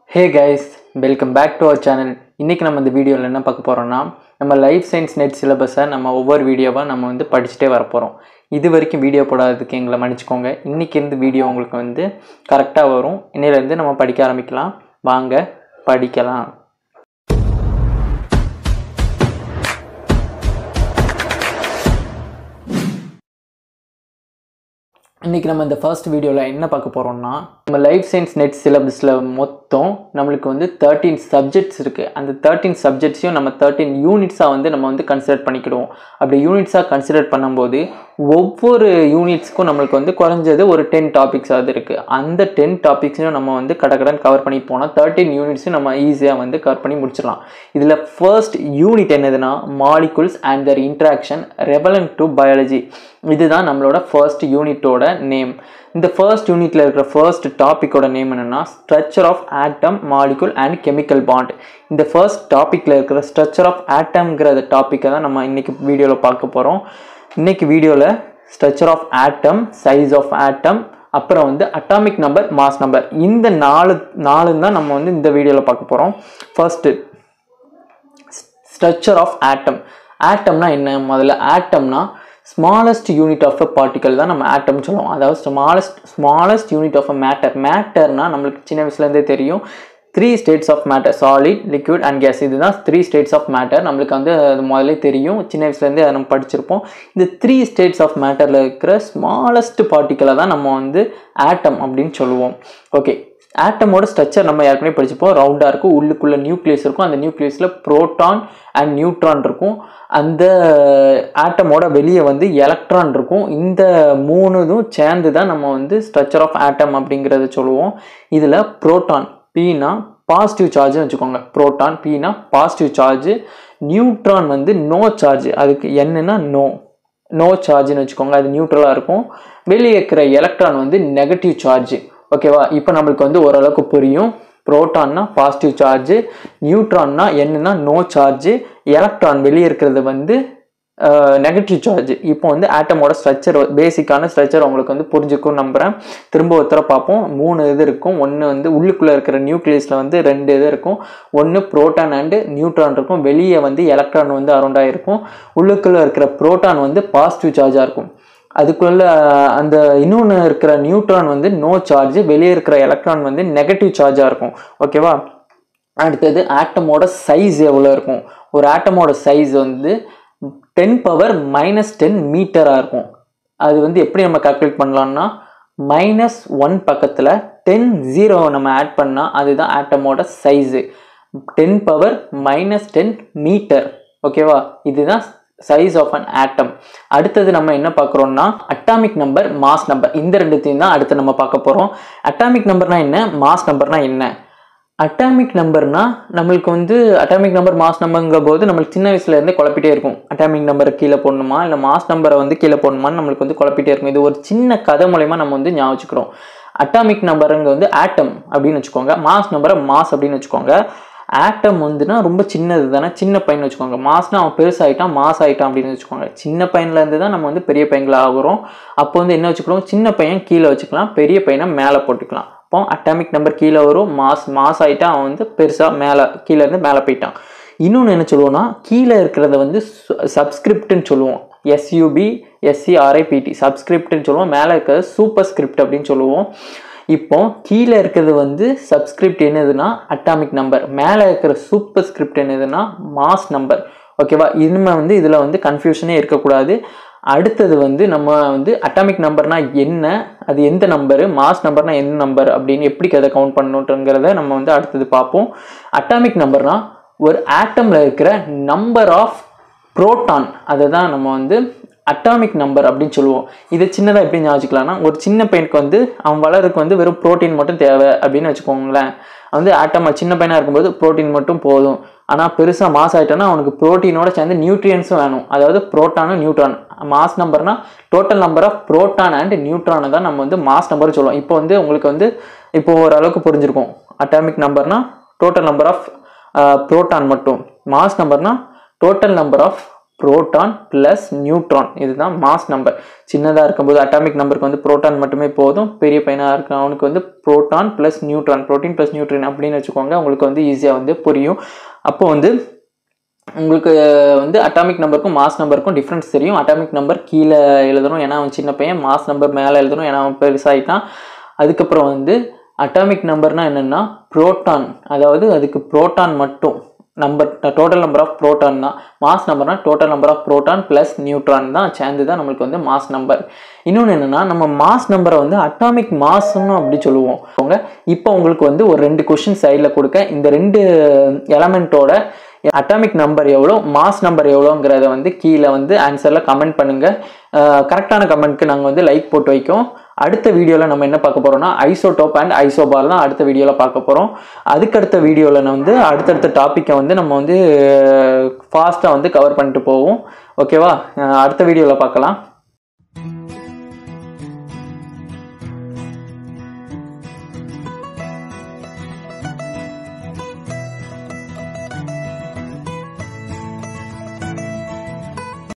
hey guys welcome back to our channel இன்றைக்கி நம்ம இந்த வீடியோவில் என்ன பார்க்க போகிறோம்னா நம்ம லைஃப் சயின்ஸ் நெட் சிலபஸை நம்ம ஒவ்வொரு வீடியோவாக நம்ம வந்து படிச்சுட்டே வரப்போகிறோம் இது வரைக்கும் வீடியோ போடாததுக்கு எங்களை மன்னிச்சுக்கோங்க இன்றைக்கி இருந்து வீடியோ உங்களுக்கு வந்து கரெக்டாக வரும் இன்னிலேருந்து நம்ம படிக்க ஆரம்பிக்கலாம் வாங்க படிக்கலாம் இன்றைக்கி நம்ம இந்த ஃபர்ஸ்ட் வீடியோவில் என்ன பார்க்க போகிறோம்னா நம்ம லைஃப் சயின்ஸ் நெட் சிலபஸில் மொத்தம் நம்மளுக்கு வந்து தேர்ட்டீன் சப்ஜெக்ட்ஸ் இருக்குது அந்த தேர்ட்டீன் சப்ஜெக்ட்ஸையும் நம்ம தேர்ட்டீன் யூனிட்ஸாக வந்து நம்ம வந்து கன்சிடர் பண்ணிக்கிடுவோம் அப்படி யூனிட்ஸாக கன்சிடர் பண்ணும்போது ஒவ்வொரு யூனிட்ஸ்க்கும் நம்மளுக்கு வந்து குறைஞ்சது ஒரு டென் டாபிக்ஸ் அது இருக்குது அந்த டென் டாபிக்ஸையும் நம்ம வந்து கடகடன் கவர் பண்ணி போனால் தேர்ட்டீன் யூனிட்ஸும் நம்ம ஈஸியாக வந்து கவர் பண்ணி முடிச்சிடலாம் இதில் ஃபர்ஸ்ட் யூனிட் என்னதுன்னா மாலிகுல்ஸ் அண்ட் தர் இன்ட்ராக்ஷன் ரெபலன் டு பயாலஜி இதுதான் நம்மளோட ஃபர்ஸ்ட் யூனிட்டோட நேம் இந்த ஃபர்ஸ்ட் யூனிட்ல இருக்கிற ஃபர்ஸ்ட் டாப்பிக்கோட நேம் என்னன்னா structure of atom molecule and chemical bond இந்த ஃபர்ஸ்ட் டாப்பிக்கில் இருக்கிற ஸ்ட்ரக்சர் ஆஃப் ஆட்டம்ங்கிற டாப்பிக்கை தான் நம்ம இன்னைக்கு வீடியோவில் பார்க்க போகிறோம் இன்னைக்கு வீடியோவில் structure of atom size of atom அப்புறம் வந்து அட்டாமிக் நம்பர் மாஸ் நம்பர் இந்த நாலு நாலு தான் நம்ம வந்து இந்த வீடியோவில் பார்க்க போகிறோம் ஃபர்ஸ்ட்டு ஸ்ட்ரக்சர் ஆஃப் ஆட்டம் ஆட்டம்னா என்ன முதல்ல ஆட்டம்னா smallest unit of a particle தான் நம்ம ஆட்டம் சொல்லுவோம் அதாவது smallest smallest unit of a matter மேட்டர்னா நம்மளுக்கு சின்ன வயசுலேருந்தே தெரியும் three states of matter solid liquid and gas இதுதான் த்ரீ ஸ்டேட்ஸ் ஆஃப் மேட்டர் நம்மளுக்கு வந்து அது முதல்ல தெரியும் சின்ன வயசுலேருந்தே அதை நம்ம படிச்சிருப்போம் இந்த த்ரீ ஸ்டேட்ஸ் ஆஃப் மேட்டரில் இருக்கிற ஸ்மாலஸ்ட் பார்ட்டிக்கலை தான் நம்ம வந்து ஆட்டம் அப்படின்னு சொல்லுவோம் ஓகே ஆட்டமோட ஸ்ட்ரக்சர் நம்ம ஏற்கனவே படிச்சுப்போம் ரவுண்டாக இருக்கும் உள்ளுக்குள்ளே நியூக்ளியஸ் இருக்கும் அந்த நியூக்ளியஸில் ப்ரோட்டான் அண்ட் நியூட்ரான் இருக்கும் அந்த ஆட்டமோட வெளியே வந்து எலக்ட்ரான் இருக்கும் இந்த மூணு இதுவும் சேர்ந்து தான் நம்ம வந்து ஸ்ட்ரக்சர் ஆஃப் ஆட்டம் அப்படிங்கிறத சொல்லுவோம் இதில் ப்ரோட்டான் பீனா பாசிட்டிவ் சார்ஜ்னு வச்சுக்கோங்க ப்ரோட்டான் பீனா பாசிட்டிவ் சார்ஜ் நியூட்ரான் வந்து நோ சார்ஜ் அதுக்கு என்னன்னா நோ நோ சார்ஜ்னு வச்சுக்கோங்க அது நியூட்ரலாக இருக்கும் வெளியே இருக்கிற எலக்ட்ரான் வந்து நெகட்டிவ் சார்ஜ் ஓகேவா இப்போ நம்மளுக்கு வந்து ஓரளவுக்கு புரியும் ப்ரோட்டான்னா பாசிட்டிவ் சார்ஜ் நியூட்ரான்னா என்னன்னா நோ சார்ஜ் எலக்ட்ரான் வெளியே இருக்கிறது வந்து நெகட்டிவ் சார்ஜ் இப்போ வந்து ஆட்டமோட ஸ்ட்ரக்சர் பேசிக்கான ஸ்ட்ரக்சர் உங்களுக்கு வந்து புரிஞ்சுக்கும் நம்புகிறேன் திரும்ப ஒருத்தர பார்ப்போம் மூணு இது இருக்கும் ஒன்று வந்து உள்ளுக்குள்ளே இருக்கிற நியூக்ளியஸில் வந்து ரெண்டு இது இருக்கும் ஒன்று ப்ரோட்டான் அண்டு நியூட்ரான் இருக்கும் வெளியே வந்து எலக்ட்ரான் வந்து அரௌண்டாக இருக்கும் உள்ளுக்குள்ளே இருக்கிற ப்ரோட்டான் வந்து பாசிட்டிவ் சார்ஜாக இருக்கும் அதுக்குள்ள அந்த இன்னொன்று இருக்கிற நியூட்ரான் வந்து நோ சார்ஜ் வெளியே இருக்கிற எலக்ட்ரான் வந்து நெகட்டிவ் சார்ஜாக இருக்கும் ஓகேவா அடுத்தது ஆட்டமோட சைஸ் எவ்வளோ இருக்கும் ஒரு ஆட்டமோட சைஸ் வந்து டென் பவர் மைனஸ் டென் மீட்டராக இருக்கும் அது வந்து எப்படி நம்ம கால்குலேட் பண்ணலாம்னா மைனஸ் ஒன் பக்கத்தில் டென் ஜீரோ நம்ம ஆட் பண்ணால் அதுதான் ஆட்டமோட size ten power minus ten metre ஓகேவா இதுதான் சைஸ் ஆஃப் அன் ஆட்டம் அடுத்தது நம்ம என்ன பார்க்குறோம்னா அட்டாமிக் நம்பர் மாஸ் நம்பர் இந்த ரெண்டுத்தையும் தான் அடுத்து நம்ம பார்க்க போகிறோம் அட்டாமிக் நம்பர்னா என்ன மாஸ் நம்பர்னா என்ன அட்டாமிக் நம்பர்னா நம்மளுக்கு வந்து அட்டாமிக் நம்பர் மாஸ் நம்பருங்கிற போது நம்மளுக்கு சின்ன வயசுலேருந்தே குழப்பிட்டே இருக்கும் அட்டாமிக் நம்பரை கீழே போடணுமா இல்லை மாஸ் நம்பரை வந்து கீழே போடணுமான்னு நம்மளுக்கு வந்து குழப்பிட்டே இருக்கும் இது ஒரு சின்ன கதை மூலயமா நம்ம வந்து ஞாபகம் வச்சுக்கிறோம் அட்டாமிக் நம்பருங்க வந்து ஆட்டம் அப்படின்னு வச்சுக்கோங்க மாஸ் நம்பரை மாஸ் அப்படின்னு வச்சுக்கோங்க ஆட்டம் வந்துன்னா ரொம்ப சின்னது தானே சின்ன பையன் வச்சுக்கோங்க மாஸ்னா அவன் பெருசாகிட்டான் மாஸ் ஆகிட்டான் அப்படின்னு வச்சுக்கோங்க சின்ன பையன்லேருந்து தான் நம்ம வந்து பெரிய பையன்களா ஆகுறோம் அப்போ வந்து என்ன வச்சுக்கிறோம் சின்ன பையன் கீழே வச்சுக்கலாம் பெரிய பையனை மேலே போட்டுக்கலாம் அப்போ அட்டாமிக் நம்பர் கீழே வரும் மாஸ் மாஸ் ஆகிட்டா அவன் வந்து பெருசாக மேலே கீழேருந்து மேலே போயிட்டான் இன்னொன்று என்ன சொல்லுவோம்னா கீழே இருக்கிறத வந்து சப்ஸ்கிரிப்ட்னு சொல்லுவோம் எஸ்யூபி எஸ்சிஆர்ஐபிடி சப்ஸ்கிரிப்ட்னு சொல்லுவோம் மேலே இருக்கிறது சூப்பர் ஸ்கிரிப்ட் அப்படின்னு சொல்லுவோம் இப்போ கீழே இருக்கிறது வந்து சப்ஸ்கிரிப்ட் என்னதுன்னா அட்டாமிக் நம்பர் மேலே இருக்கிற சூப்பர் ஸ்கிரிப்ட் என்னதுன்னா மாஸ் நம்பர் ஓகேவா இனிமேல் வந்து இதில் வந்து கன்ஃபியூஷனே இருக்கக்கூடாது அடுத்தது வந்து நம்ம வந்து அட்டாமிக் நம்பர்னா என்ன அது எந்த நம்பரு மாஸ் நம்பர்னா எந்த நம்பர் அப்படின்னு எப்படி அதை கவுண்ட் பண்ணணுன்றங்கிறத நம்ம வந்து அடுத்தது பார்ப்போம் அட்டாமிக் நம்பர்னா ஒரு ஆட்டமில் இருக்கிற நம்பர் ஆஃப் புரோட்டான் அதை தான் நம்ம வந்து அட்டாமிக் நம்பர் அப்படின்னு சொல்லுவோம் இதை சின்னதாக எப்படி ஞாபகிக்கலாம்னா ஒரு சின்ன பையனுக்கு வந்து அவன் வளருக்கு வந்து வெறும் ப்ரோட்டீன் மட்டும் தேவை அப்படின்னு வச்சுக்கோங்களேன் வந்து ஆட்டமாக சின்ன பையனாக இருக்கும்போது ப்ரோட்டீன் மட்டும் போதும் ஆனால் பெருசாக மாஸ் ஆகிட்டோன்னா அவனுக்கு ப்ரோட்டீனோட சேர்ந்து நியூட்ரியன்ஸும் வேணும் அதாவது ப்ரோட்டானும் நியூட்ரான் மாஸ் நம்பர்னா total number of proton and நியூட்ரானை தான் நம்ம வந்து மாஸ் நம்பர் சொல்லுவோம் இப்போ வந்து உங்களுக்கு வந்து இப்போ ஓரளவுக்கு புரிஞ்சிருக்கும் அட்டாமிக் நம்பர்னா டோட்டல் நம்பர் ஆஃப் ப்ரோட்டான் மட்டும் மாஸ் நம்பர்னா total number of proton plus neutron இதுதான் மாஸ் நம்பர் சின்னதாக இருக்கும்போது அட்டாமிக் நம்பருக்கு வந்து புரோட்டான் மட்டுமே போதும் பெரிய பையனாக இருக்க அவனுக்கு வந்து proton plus neutron protein plus neutron அப்படின்னு வச்சுக்கோங்க உங்களுக்கு வந்து ஈஸியாக வந்து புரியும் அப்போ வந்து உங்களுக்கு வந்து அட்டாமிக் நம்பருக்கும் மாஸ் நம்பருக்கும் டிஃப்ரென்ஸ் தெரியும் அட்டாமிக் நம்பர் கீழே எழுதணும் ஏன்னா அவன் சின்ன பையன் மாஸ் நம்பர் மேலே எழுதணும் ஏன்னா அவன் பெருசாகிட்டான் அதுக்கப்புறம் வந்து அட்டாமிக் நம்பர்னா என்னென்னா புரோட்டான் அதாவது அதுக்கு புரோட்டான் மட்டும் number total number of proton தான் மாஸ் நம்பர்னா total number of proton plus neutron தான் சேர்ந்து தான் நம்மளுக்கு வந்து மாஸ் நம்பர் இன்னொன்று என்னென்னா நம்ம மாஸ் நம்பரை வந்து அட்டாமிக் மாஸ்ன்னு அப்படி சொல்லுவோம் அவங்க இப்போ உங்களுக்கு வந்து ஒரு ரெண்டு கொஷின் சைடில் கொடுக்க இந்த ரெண்டு எலமெண்ட்டோட அட்டாமிக் நம்பர் எவ்வளோ மாஸ் நம்பர் எவ்வளோங்கிறத வந்து கீழே வந்து ஆன்சரில் கமெண்ட் பண்ணுங்கள் கரெக்டான கமெண்ட்க்கு நாங்கள் வந்து லைக் போட்டு வைக்கோம் அடுத்த வீடியோவில் நம்ம என்ன பார்க்க போகிறோம்னா ஐசோடோப் அண்ட் ஐசோபார் தான் அடுத்த வீடியோவில் பார்க்க போகிறோம் அதுக்கடுத்த வீடியோவில் வந்து அடுத்தடுத்த டாப்பிக்கை வந்து நம்ம வந்து ஃபாஸ்ட்டாக வந்து கவர் பண்ணிட்டு போவோம் ஓகேவா அடுத்த வீடியோவில் பார்க்கலாம்